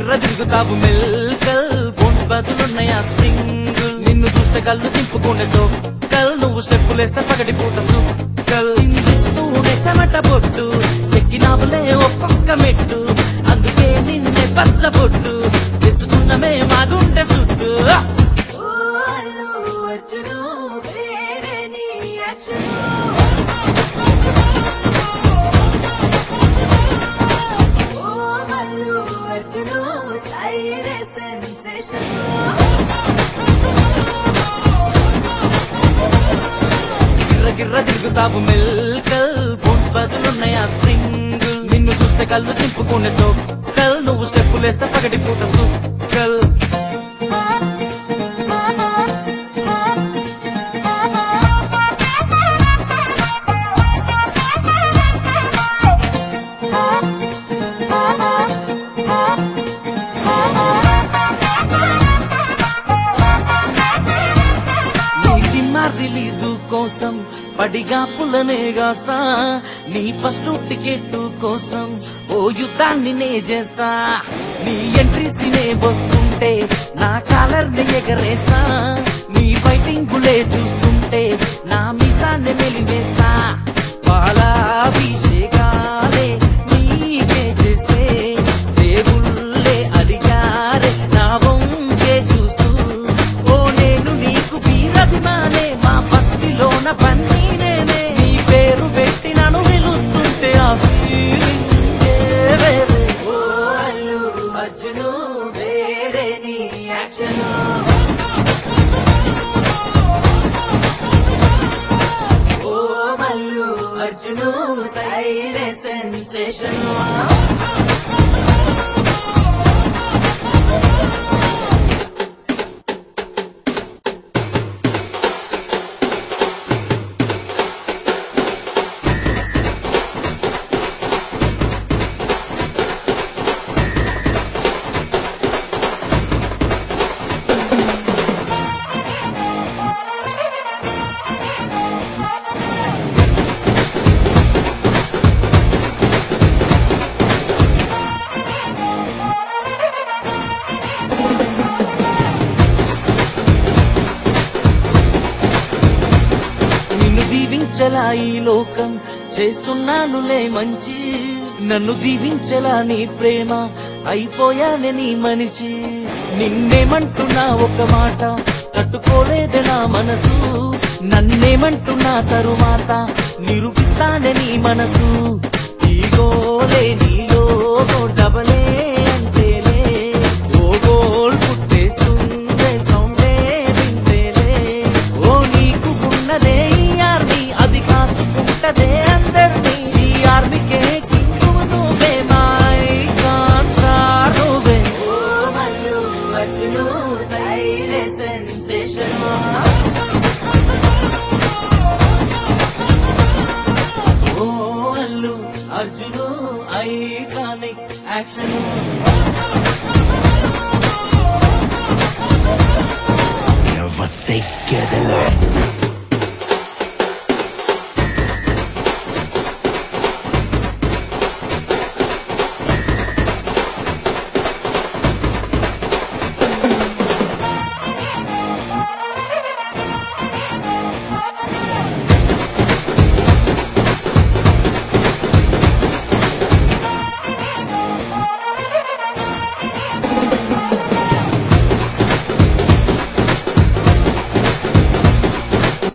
గిర్ర తిరుగుతావు మెల్కల్ బోన్స్ బదులున్నాయా స్ప్రింగ్ నిన్ను చూస్తే కళ్ళు తిప్పుకునే చోక్కల్ నువ్వు స్టెప్పులేస్తే పగటి పూట సుక్కల్ చిందిస్తూనే చెమట పొట్టు ఎక్కినావులే ఒక్కొక్క మెట్టు అందుకే నిన్నే పచ్చ పొట్టు విసుకున్నమే మాగుంటే సుట్టు ఓ అల్లు అర్జును వేరే నీ యాక్షను ఓ అల్లు అర్జును స్టైలే సెన్సేషన్ గిర్ర గిర్ర తిరుగుతావు మెల్కల్ బోన్స్ బదులున్నాయా స్ప్రింగ్ నిన్ను చూస్తే కళ్ళు తిప్పుకునే చోక్కల్ నువ్వు స్టెప్పులేస్తే పగటి పూట సుక్కల్ నీ సినిమా రిలీజు కోసం పడిగా పుల్లనే గాస్తా నీ ఫస్ట్ టికెట్ కోసం ఓ యుద్ధాన్ని నే చేస్తా నీ ఎంట్రీస్ నే వస్తుంటే నా కాలర్ ని ఎగరేస్తా నీ ఫైటింగ్ గులే చూస్తుంటే నా మిసాన్ని మెలివేస్తా పాలాభిషేకాలే నీకే చేస్తే దేవుళ్ళే అడిగారే నా వంకే చూస్తూ ఓ నేను నీకు వీరభిమానే మా బస్తిలోన పన్నీ నేనే నీ పేరు పెట్టి నన్ను పిలుస్తుంటే ఆ ఫీలింగ్ వేరే ఓ అల్లు అర్జును వేరే నీ యాక్షను ఓ మల్లు అర్జును స్టైలే సెన్సేషన్ నిన్ను దీవించలా ఈ లోకం చేస్తున్నానులే మంచి నన్ను దీవించలా నీ ప్రేమ అయిపోయానే నీ మనిషి నిన్నేమంటున్నా ఒక మాట తట్టుకోలేదే నా మనసు నన్నేమంటున్నా తరువాత నిరూపిస్తానే నీ మనసు ఈగోలే నీలో డబలే అంతేలే ఓ గోల్ పుట్టేస్తుందే సౌండే వింటేలే ఓ నీకు ఉన్నదే ఈ ఆర్మీ అది కాచుకుంటదే అందరినీ ఈ ఆర్మీకే కింగు నువ్వే మై కాన్ స్టార్ నువ్వే ఓ మల్లు అర్జును స్టైలే సెన్సేషన్ ఓ అల్లు అర్జును ఐకానిక్ యాక్షన్